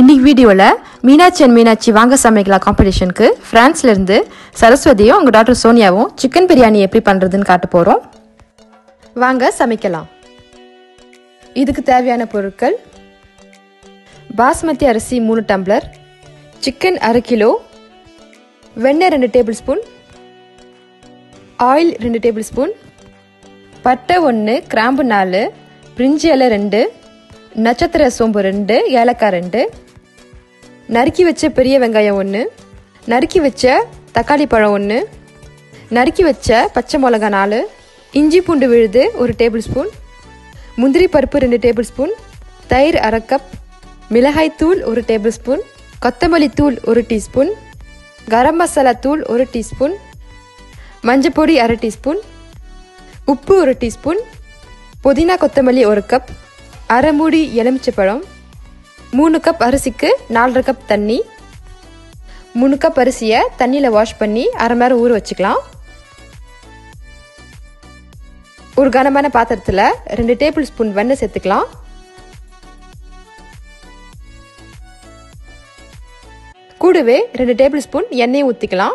இன்னைக்கு வீடியோவில் மீனாட்சி அண்ட் மீனாட்சி வாங்க சமைக்கலாம் காம்படிஷனுக்கு ஃப்ரான்ஸ்லேருந்து சரஸ்வதியும் அவங்க டாக்டர் சோனியாவும் சிக்கன் பிரியாணி எப்படி பண்ணுறதுன்னு காட்ட போகிறோம் வாங்க சமைக்கலாம் இதுக்கு தேவையான பொருட்கள் பாஸ்மதி அரிசி மூணு டம்ளர் சிக்கன் அரை கிலோ வெண்ணெய் ரெண்டு டேபிள் ஸ்பூன் ஆயில் ரெண்டு டேபிள் ஸ்பூன் பட்டை ஒன்று கிராம்பு நாலு பிரிஞ்சி இலை ரெண்டு நட்சத்திர சோம்பு ரெண்டு ஏலக்காய் ரெண்டு நறுக்கி வச்ச பெரிய வெங்காயம் ஒன்று நறுக்கி வச்ச தக்காளி பழம் ஒன்று நறுக்கி வச்ச பச்சை மிளகா நாலு இஞ்சி பூண்டு விழுது ஒரு டேபிள் ஸ்பூன் முந்திரி பருப்பு ரெண்டு டேபிள் ஸ்பூன் தயிர் அரை கப் மிளகாய் தூள் ஒரு டேபிள் ஸ்பூன் கொத்தமல்லி தூள் ஒரு டீஸ்பூன் கரம் மசாலா தூள் ஒரு டீஸ்பூன் மஞ்சப்பொடி அரை டீஸ்பூன் உப்பு ஒரு டீஸ்பூன் புதினா கொத்தமல்லி ஒரு கப் அரை மூடி எலுமிச்சப்பழம் மூணு கப் அரிசிக்கு நாலரை கப் தண்ணி மூணு கப் அரிசியை தண்ணியில் வாஷ் பண்ணி அரை மணி நேரம் ஊற வச்சுக்கலாம் ஒரு கனமான பாத்திரத்தில் ரெண்டு டேபிள் ஸ்பூன் வெண்ணெய் சேர்த்துக்கலாம் கூடவே ரெண்டு டேபிள் ஸ்பூன் எண்ணெயை ஊற்றிக்கலாம்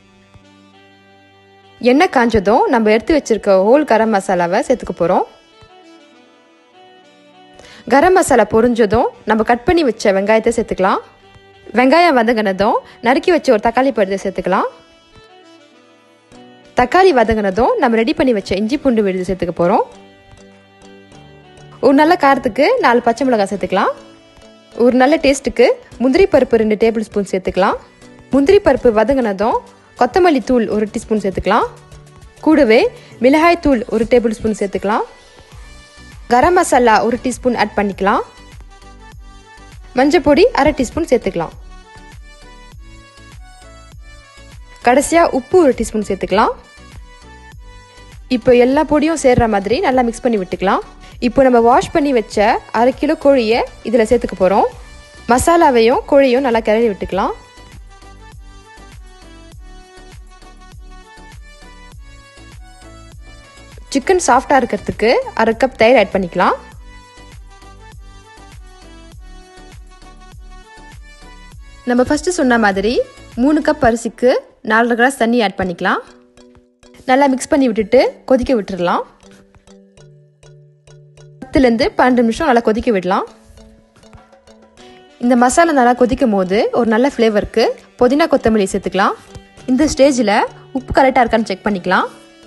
எண்ணெய் காஞ்சதும் நம்ம எடுத்து வச்சிருக்க ஹோல் கரம் மசாலாவை சேர்த்துக்க போகிறோம் கரம் மசாலா பொரிஞ்சதும் நம்ம கட் பண்ணி வச்ச வெங்காயத்தை சேர்த்துக்கலாம் வெங்காயம் வதங்கினதும் நறுக்கி வச்ச ஒரு தக்காளி பழுதை சேர்த்துக்கலாம் தக்காளி வதங்கினதும் நம்ம ரெடி பண்ணி வச்ச இஞ்சி பூண்டு விழுது சேர்த்துக்க போகிறோம் ஒரு நல்ல காரத்துக்கு நாலு பச்சை மிளகாய் சேர்த்துக்கலாம் ஒரு நல்ல டேஸ்ட்டுக்கு முந்திரி பருப்பு ரெண்டு டேபிள் ஸ்பூன் சேர்த்துக்கலாம் முந்திரி பருப்பு வதங்கினதும் கொத்தமல்லி தூள் ஒரு டீஸ்பூன் சேர்த்துக்கலாம் கூடவே மிளகாய் தூள் ஒரு டேபிள் ஸ்பூன் சேர்த்துக்கலாம் கரம் மசாலா ஒரு டீஸ்பூன் ஆட் பண்ணிக்கலாம் மஞ்சள் பொடி அரை டீஸ்பூன் சேர்த்துக்கலாம் கடைசியாக உப்பு ஒரு டீஸ்பூன் சேர்த்துக்கலாம் இப்போ எல்லா பொடியும் சேர்ற மாதிரி நல்லா மிக்ஸ் பண்ணி விட்டுக்கலாம் இப்போ நம்ம வாஷ் பண்ணி வச்ச அரை கிலோ கோழியை இதில் சேர்த்துக்க போகிறோம் மசாலாவையும் கோழியும் நல்லா கிளறி விட்டுக்கலாம் சிக்கன் சாஃப்டாக இருக்கிறதுக்கு அரை கப் தயிர் ஆட் பண்ணிக்கலாம் நம்ம ஃபஸ்ட்டு சொன்ன மாதிரி மூணு கப் அரிசிக்கு நாலரை கிளாஸ் தண்ணி ஆட் பண்ணிக்கலாம் நல்லா மிக்ஸ் பண்ணி விட்டுட்டு கொதிக்க விட்டுடலாம் பத்துலேருந்து பன்னெண்டு நிமிஷம் நல்லா கொதிக்க விடலாம் இந்த மசாலா நல்லா கொதிக்கும் போது ஒரு நல்ல ஃப்ளேவருக்கு புதினா கொத்தமல்லி சேர்த்துக்கலாம் இந்த ஸ்டேஜில் உப்பு கரெக்டாக இருக்கான்னு செக் பண்ணிக்கலாம்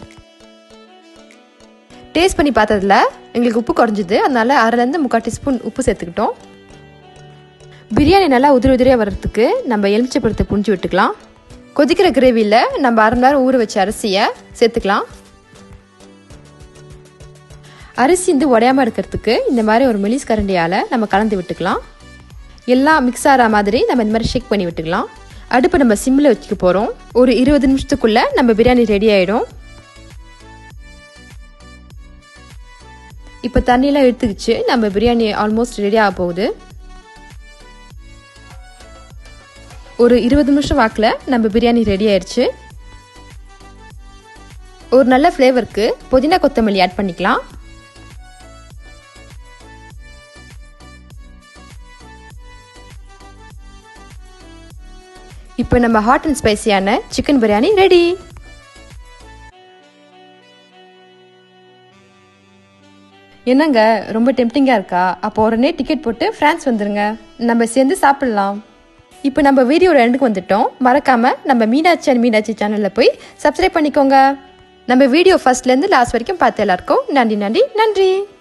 டேஸ்ட் பண்ணி பார்த்ததுல எங்களுக்கு உப்பு குறைஞ்சிது அதனால அரைலேருந்து முக்கால் டீஸ்பூன் உப்பு சேர்த்துக்கிட்டோம் பிரியாணி நல்லா உதிரி உதிரியாக வர்றதுக்கு நம்ம எலுமிச்சப்பழத்தை புரிஞ்சு விட்டுக்கலாம் கொதிக்கிற கிரேவியில் நம்ம அரை மணி நேரம் ஊற வச்ச அரிசியை சேர்த்துக்கலாம் அரிசி வந்து உடையாமல் இருக்கிறதுக்கு இந்த மாதிரி ஒரு மெலிஸ் கரண்டியால் நம்ம கலந்து விட்டுக்கலாம் எல்லாம் மிக்ஸ் ஆகிற மாதிரி நம்ம இந்த மாதிரி ஷேக் பண்ணி விட்டுக்கலாம் அடுப்பை நம்ம சிம்மில் வச்சுக்க போகிறோம் ஒரு இருபது நிமிஷத்துக்குள்ளே நம்ம பிரியாணி ரெடி ஆகிடும் இப்போ தண்ணியெலாம் எடுத்துக்கிச்சு நம்ம பிரியாணி ஆல்மோஸ்ட் ரெடி ஆக போகுது ஒரு இருபது நிமிஷம் வாக்கில் நம்ம பிரியாணி ரெடி ஆயிடுச்சு ஒரு நல்ல ஃப்ளேவருக்கு புதினா கொத்தமல்லி ஆட் பண்ணிக்கலாம் இப்போ நம்ம ஹாட் அண்ட் ஸ்பைசியான சிக்கன் பிரியாணி ரெடி என்னங்க ரொம்ப டெம்டிங்காக இருக்கா அப்போ உடனே டிக்கெட் போட்டு ஃப்ரான்ஸ் வந்துருங்க நம்ம சேர்ந்து சாப்பிட்லாம் இப்போ நம்ம வீடியோட எண்டுக்கு வந்துட்டோம் மறக்காமல் நம்ம மீனாட்சி அண்ட் மீனாட்சி சேனலில் போய் சப்ஸ்கிரைப் பண்ணிக்கோங்க நம்ம வீடியோ ஃபர்ஸ்ட்லேருந்து லாஸ்ட் வரைக்கும் பார்த்து எல்லாருக்கும் நன்றி நன்றி நன்றி